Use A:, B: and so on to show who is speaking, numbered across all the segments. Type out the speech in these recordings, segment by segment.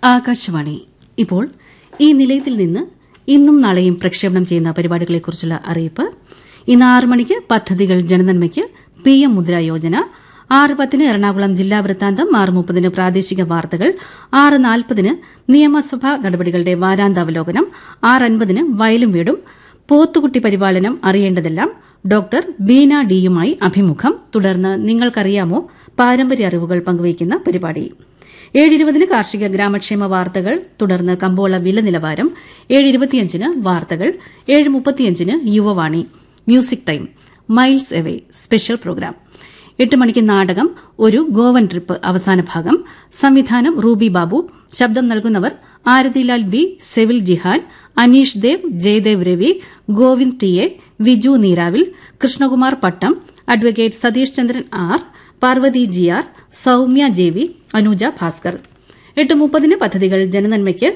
A: ആകാശവാണി ഇപ്പോൾ ഈ നിലയത്തിൽ നിന്ന് ഇന്നും നാളെയും പ്രക്ഷേപണം ചെയ്യുന്ന പരിപാടികളെക്കുറിച്ചുള്ള അറിയിപ്പ് ഇന്ന് ആറ് മണിക്ക് പദ്ധതികൾ ജനനന്മയ്ക്ക് പി എം മുദ്ര യോജന ആറ് പത്തിന് എറണാകുളം ജില്ലാ വൃത്താന്തം ആറ് മുപ്പതിന് പ്രാദേശിക വാർത്തകൾ ആറ് നാൽപ്പതിന് നിയമസഭാ നടപടികളുടെ വാരാന്താവലോകനം ആറ് അൻപതിന് വയലും വീടും പോത്തുകുട്ടി പരിപാലനം അറിയേണ്ടതെല്ലാം ഡോക്ടർ ബീന ഡിയുമായി അഭിമുഖം തുടർന്ന് നിങ്ങൾക്കറിയാമോ പാരമ്പര്യ അറിവുകൾ പങ്കുവയ്ക്കുന്ന പരിപാടി ഏഴിരുപതിന് കാർഷിക ഗ്രാമക്ഷേമ വാർത്തകൾ തുടർന്ന് കമ്പോള വില നിലവാരം ഏഴ് ഇരുപത്തിയഞ്ചിന് വാർത്തകൾ ഏഴ് മുപ്പത്തിയഞ്ചിന് Yuvavani music time miles away special programme എട്ട് മണിക്ക് നാടകം ഒരു ഗോവൻ ട്രിപ്പ് അവസാന ഭാഗം സംവിധാനം റൂബി ബാബു ശബ്ദം നൽകുന്നവർ ആരതിലാൽ ബി സെവിൽ Jihan Aneesh Dev Jayadev Ravi Govind T A Viju Neeravil Krishnakumar Pattom advocate Satheesh Chandran R Parvathi G R Soumya J V Anuja Bhaskar എട്ട് മുപ്പതിന് പദ്ധതികൾ ജനനന്മയ്ക്ക്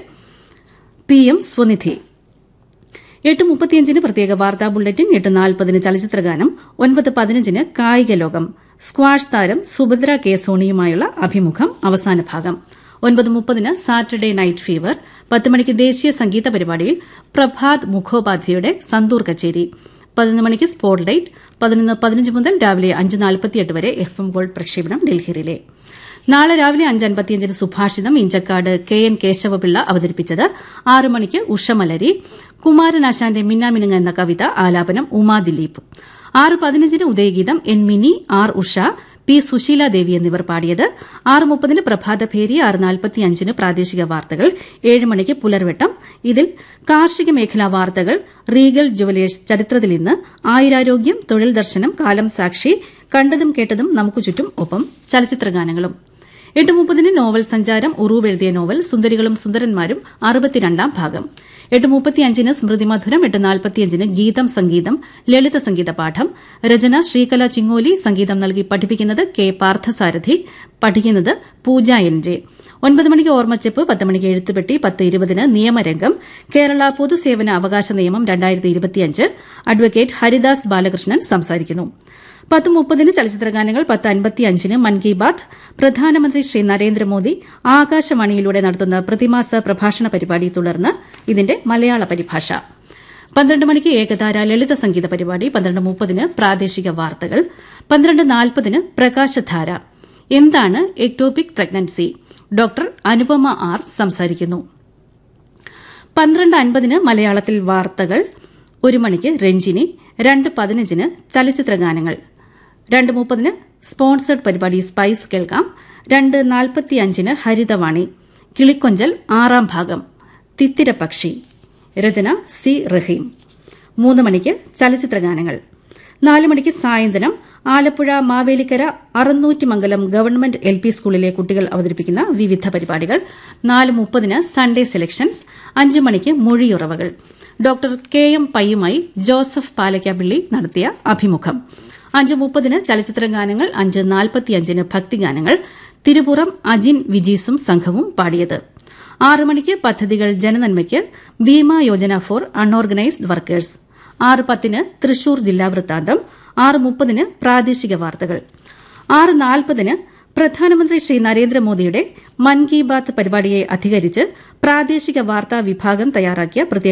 A: പി എം സ്വനിധി എട്ട് മുപ്പത്തിയഞ്ചിന് പ്രത്യേക വാർത്താ ബുള്ളറ്റിൻ എട്ട് നാൽപ്പതിന് ചലച്ചിത്രഗാനം ഒൻപത് പതിനഞ്ചിന് കായിക ലോകം സ്ക്വാഷ് താരം സുഭദ്ര കെ സോണിയുമായുള്ള അഭിമുഖം അവസാന ഭാഗം ഒൻപത് മുപ്പതിന് സാറ്റർഡേ നൈറ്റ് ഫീവർ പത്ത് മണിക്ക് ദേശീയ സംഗീത പരിപാടിയിൽ പ്രഭാത് മുഖോപാധ്യയുടെ സന്തൂർ കച്ചേരി പതിനൊന്ന് മണിക്ക് സ്പോട്ട് ലൈറ്റ് പതിനൊന്ന് പതിനഞ്ച് മുതൽ രാവിലെ അഞ്ച് നാൽപ്പത്തിയെട്ട് വരെ എഫ് എം ഗോൾഡ് പ്രക്ഷേപണം ഡൽഹിയിലെ നാളെ രാവിലെ അഞ്ച് അൻപത്തിയഞ്ചിന് സുഭാഷിതം ഇഞ്ചക്കാട് കെ എൻ കേശവപിള്ള അവതരിപ്പിച്ചത് ആറ് മണിക്ക് ഉഷമലരി കുമാരനാശാന്റെ മിന്നാമിനുങ്ങ എന്ന കവിത ആലാപനം ഉമാ ദിലീപ് ആറ് പതിനഞ്ചിന് Udayageetham N Mini R Usha P Susheela Devi എന്നിവർ പാടിയത് ആറ് മുപ്പതിന് പ്രഭാതഭേരി ആറ് നാൽപ്പത്തിയഞ്ചിന് പ്രാദേശിക വാർത്തകൾ ഏഴ് മണിക്ക് പുലർവെട്ടം ഇതിൽ കാർഷിക മേഖലാ വാർത്തകൾ റീഗൽ ജുവലേഴ്സ് ചരിത്രത്തിൽ ഇന്ന് ആയുരാരോഗ്യം തൊഴിൽ ദർശനം കാലം സാക്ഷി കണ്ടതും കേട്ടതും നമുക്ക് ചുറ്റും ഒപ്പം ചലച്ചിത്രഗാനങ്ങളും എട്ട് മുപ്പതിന് നോവൽ സഞ്ചാരം ഉറൂവ് എഴുതിയ നോവൽ സുന്ദരികളും സുന്ദരന്മാരും അറുപത്തിരണ്ടാം ഭാഗം എട്ട് മുപ്പത്തിയഞ്ചിന് സ്മൃതി മധുരം എട്ട് നാൽപ്പത്തിയഞ്ചിന് ഗീതം സംഗീതം ലളിത സംഗീത പാഠം രചന ശ്രീകല ചിങ്ങോലി സംഗീതം നൽകി പഠിപ്പിക്കുന്നത് കെ പാർത്ഥസാരഥി പഠിക്കുന്നത് പൂജ എൻ ജെ ഒൻപത് മണിക്ക് ഓർമ്മച്ചെപ്പ് പത്ത് മണിക്ക് എഴുത്തുപെട്ടി പത്ത് ഇരുപതിന് നിയമരംഗം കേരള പൊതുസേവന അവകാശ നിയമം രണ്ടായിരത്തി ഇരുപത്തിയഞ്ച് അഡ്വക്കേറ്റ് ഹരിദാസ് ബാലകൃഷ്ണൻ സംസാരിക്കുന്നു പത്ത് മുപ്പതിന് ചലച്ചിത്രഗാനങ്ങൾ പത്ത് അൻപത്തിയഞ്ചിന് മൻ കി ബാത് പ്രധാനമന്ത്രി ശ്രീ നരേന്ദ്രമോദി ആകാശവാണിയിലൂടെ നടത്തുന്ന പ്രതിമാസ പ്രഭാഷണ പരിപാടി തുടർന്ന് ഇതിന്റെ മലയാള പരിഭാഷ പന്ത്രണ്ട് മണിക്ക് ഏകതാര ലളിത സംഗീത പരിപാടി പന്ത്രണ്ട് മുപ്പതിന് പ്രാദേശിക വാർത്തകൾ പന്ത്രണ്ട് നാൽപ്പതിന് പ്രകാശധാര എന്താണ് ectopic pregnancy doctor Anupama R സംസാരിക്കുന്നു പന്ത്രണ്ട് അൻപതിന് മലയാളത്തിൽ വാർത്തകൾ ഒരു മണിക്ക് രഞ്ജിനി രണ്ട് പതിനഞ്ചിന് ചലച്ചിത്രഗാനങ്ങൾ രണ്ട് മുപ്പതിന് സ്പോൺസേഡ് പരിപാടി സ്പൈസ് കേൾക്കാം രണ്ട് നാൽപ്പത്തിയഞ്ചിന് ഹരിതവാണി കിളിക്കൊഞ്ചൽ ആറാം ഭാഗം തിത്തിരപക്ഷി രചന സി റഹീം മൂന്ന് മണിക്ക് ചലച്ചിത്രഗാനങ്ങൾ നാല് മണിക്ക് Sayanthanam Alappuzha Mavelikkara Arunnoottimangalam government L P സ്കൂളിലെ കുട്ടികൾ അവതരിപ്പിക്കുന്ന വിവിധ പരിപാടികൾ നാല് മുപ്പതിന് സൺഡേ സെലക്ഷൻസ് അഞ്ച് മണിക്ക് മൊഴിയുറവകൾ ഡോക്ടർ കെ എം പയ്യുമായി ജോസഫ് പാലക്കാപ്പിള്ളി നടത്തിയ അഭിമുഖം അഞ്ച് മുപ്പതിന് ചലച്ചിത്ര ഗാനങ്ങൾ അഞ്ച് നാൽപ്പത്തിയഞ്ചിന് ഭക്തിഗാനങ്ങൾ തിരുപുറം അജിൻ വിജീസും സംഘവും പാടിയത് ആറ് മണിക്ക് പദ്ധതികൾ ജനനന്മയ്ക്ക് Bhima Yojana for unorganised workers ആറ് പത്തിന് തൃശൂർ ജില്ലാ വൃത്താന്തം ആറ് മുപ്പതിന് പ്രാദേശിക വാർത്തകൾ ആറ് നാൽപ്പതിന് പ്രധാനമന്ത്രി ശ്രീ നരേന്ദ്രമോദിയുടെ മൻ കി ബാത്ത് പരിപാടിയെ അധികരിച്ച് പ്രാദേശിക വാർത്താ വിഭാഗം തയ്യാറാക്കിയ പ്രത്യേക